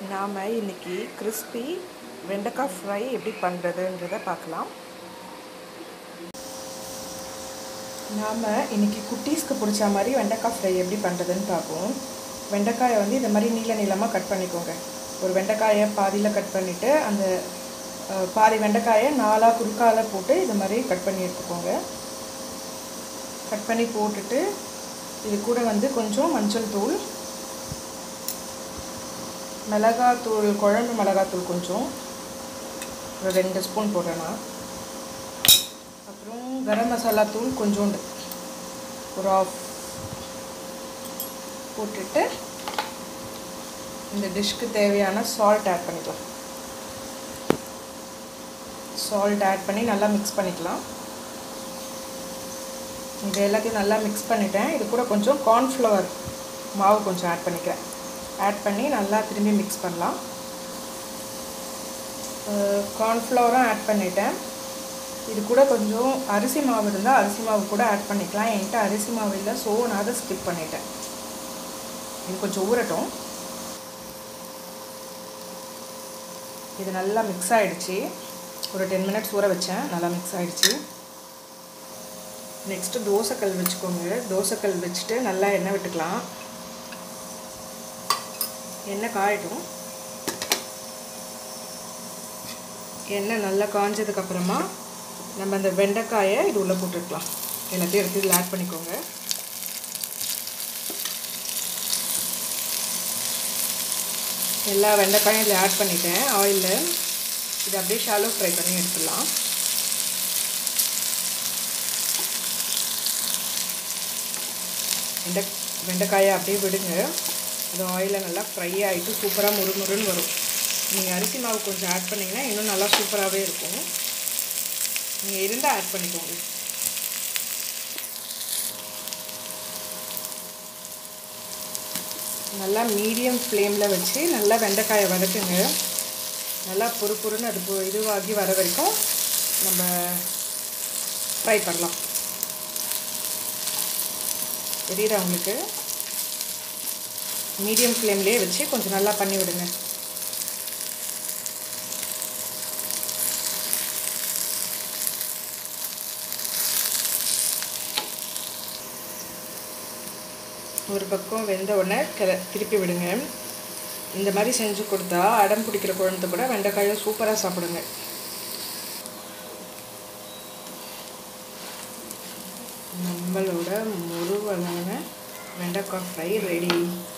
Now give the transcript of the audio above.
நாம் இன்னைக்கு கிறிஸ்பி வெண்டைக்காய் ஃப்ரை எப்படி பண்ணுறதுன்றதை பார்க்கலாம் நாம் இன்னைக்கு குட்டீஸ்க்கு பிடிச்ச மாதிரி வெண்டைக்காய் ஃப்ரை எப்படி பண்ணுறதுன்னு பார்ப்போம் வெண்டைக்காயை வந்து இந்த மாதிரி நீள நீளமாக கட் பண்ணிக்கோங்க ஒரு வெண்டைக்காயை பாதியில் கட் பண்ணிவிட்டு அந்த அஹ், பாதி வெண்டைக்காயை நாலாக குறுக்கால போட்டு இது மாதிரி கட் பண்ணி எடுத்துக்கோங்க கட் பண்ணி போட்டுட்டு இது கூட வந்து கொஞ்சம் மஞ்சள் தூள் மிளகாத்தூள் குழம்பு மிளகாத்தூள் கொஞ்சம் ஒரு ரெண்டு ஸ்பூன் போடுறேன் நான் அப்புறம் கரம் மசாலா தூள் கொஞ்சோண்டு ஒரு ஆஃப் போட்டுட்டு இந்த டிஷ்க்கு தேவையான சால்ட் ஆட் பண்ணிக்கலாம் சால்ட் ஆட் பண்ணி நல்லா மிக்ஸ் பண்ணிக்கலாம் இது எல்லாத்தையும் நல்லா மிக்ஸ் பண்ணிட்டேன் இது கூட கொஞ்சம் கார்ன்ஃப்ளவர் மாவு கொஞ்சம் ஆட் பண்ணிக்கிறேன் ஆட் பண்ணி நல்லா திரும்பி மிக்ஸ் பண்ணலாம் கார்ன்ஃப்ளவரும் ஆட் பண்ணிட்டேன் இது கூட கொஞ்சம் அரிசி மாவு இருந்தால் அரிசி மாவு கூட ஆட் பண்ணிக்கலாம் என்கிட்ட அரிசி மாவு இல்லை ஸோ நான் அதை ஸ்கிப் பண்ணிட்டேன் இது கொஞ்சம் ஊறட்டும் இது நல்லா மிக்ஸ் ஆகிடுச்சு ஒரு டென் மினிட்ஸ் ஊற வச்சேன் நல்லா மிக்ஸ் ஆகிடுச்சு நெக்ஸ்ட்டு தோசைக்கல் வச்சுக்கோங்க தோசைக்கல் வச்சுட்டு நல்லா எண்ணெய் விட்டுக்கலாம் எண்ணெய் காயட்டும் எண்ணெய் நல்லா காஞ்சதுக்கப்புறமா நம்ம அந்த வெண்டைக்காயை இது உள்ளே போட்டுக்கலாம் எல்லாத்தையும் எடுத்து இதில் ஆட் பண்ணிக்கோங்க எல்லா வெண்டைக்காயும் இதில் ஆட் பண்ணிட்டேன் ஆயிலில் இது அப்படியே ஷாலோ ஃப்ரை பண்ணி எடுத்துடலாம் வெண்டை வெண்டைக்காயை அப்படியே விடுங்க அது ஆயிலில் நல்லா ஃப்ரை ஆகிட்டு சூப்பராக முறுமுறுன்னு வரும் நீங்கள் அரிசி மாவு கொஞ்சம் ஆட் பண்ணிங்கன்னா இன்னும் நல்லா சூப்பராகவே இருக்கும் நீங்கள் இருந்தால் ஆட் பண்ணிக்கோங்க நல்லா மீடியம் ஃப்ளேமில் வச்சு நல்லா வெண்டைக்காயை வதக்குங்க நல்லா பொறு பொறுன்னு அது பொ- இதுவாகி வர வரைக்கும் நம்ம ஃப்ரை பண்ணலாம் தெரியுதா உங்களுக்கு மீடியம் ஃப்ளேம்லேயே வச்சு கொஞ்சம் நல்லா பண்ணி விடுங்க ஒரு பக்கம் வெந்த உடனே கிள திருப்பி விடுங்க இந்த மாதிரி செஞ்சு கொடுத்தா அடம் பிடிக்கிற குழந்தை கூட வெண்டைக்காயை சூப்பராக சாப்பிடுங்க நம்மளோட முருவலான வெண்டைக்காய் ஃப்ரை ரெடி